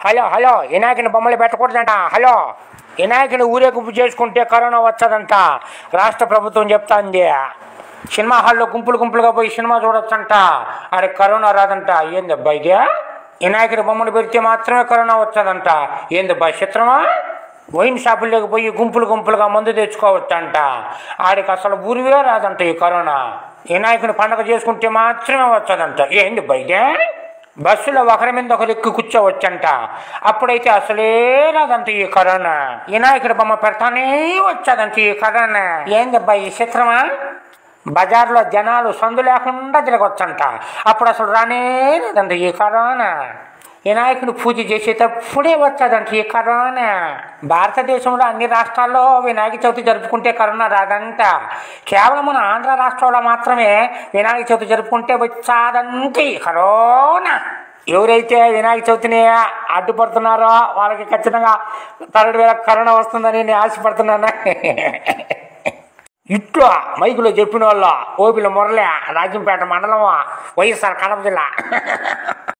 hello hello వినాయకుని బొమ్మలు పెట్టకూడదంట hello వినాయకుని ఊరేగింపు చేసుకుంటే కరోనా వచ్చదంట రాష్ట్ర ప్రభుత్వం చెప్తాంది సినిమా హాల్లో గుంపులు గుంపులుగా పోయి సినిమా చూడొచ్చంట ఆడ కరోనా రాదంట ఏందబ్బా ఇదే వినాయకుడి బొమ్మలు పెడితే మాత్రమే కరోనా వచ్చదంట ఏందబ్బా చిత్రమా వైన్ షాపుల్లోకి పోయి గుంపులు గుంపులుగా మందు తెచ్చుకోవచ్చంట ఆడికి అసలు ఊరివే రాదంట ఈ కరోనా వినాయకుని పండగ చేసుకుంటే మాత్రమే వచ్చదంట ఏంది బయటే బస్సులో ఒకరి మీద ఒకరు ఎక్కి కూర్చోవచ్చంట అప్పుడైతే అసలే రాదంట ఈ కరోనా వినాయకుడి బొమ్మ పెడతానే వచ్చాదంట ఈ కరోనా ఏందబ్బా ఈ చిత్రమా బజార్లో జనాలు సందు లేకుండా తిరగొచ్చంట అప్పుడు అసలు రానే లేదంట ఈ కరోనా వినాయకుని పూజ చేసేటప్పుడే వచ్చాదంట ఈ కరోనా భారతదేశంలో అన్ని రాష్ట్రాల్లో వినాయక చవితి జరుపుకుంటే కరోనా రాదంట కేవలం మన ఆంధ్ర రాష్ట్రంలో మాత్రమే వినాయక చవితి జరుపుకుంటే వచ్చాదంటే ఈ కరోనా ఎవరైతే వినాయక చవితిని అడ్డుపడుతున్నారో వాళ్ళకి ఖచ్చితంగా తరడు వేల కరోనా వస్తుందని నేను ఆశపడుతున్నాను ఇట్లా మైకులో చెప్పిన వాళ్ళ ఓపిల మురళి రాజంపేట మండలం వైఎస్ఆర్ కడప జిల్లా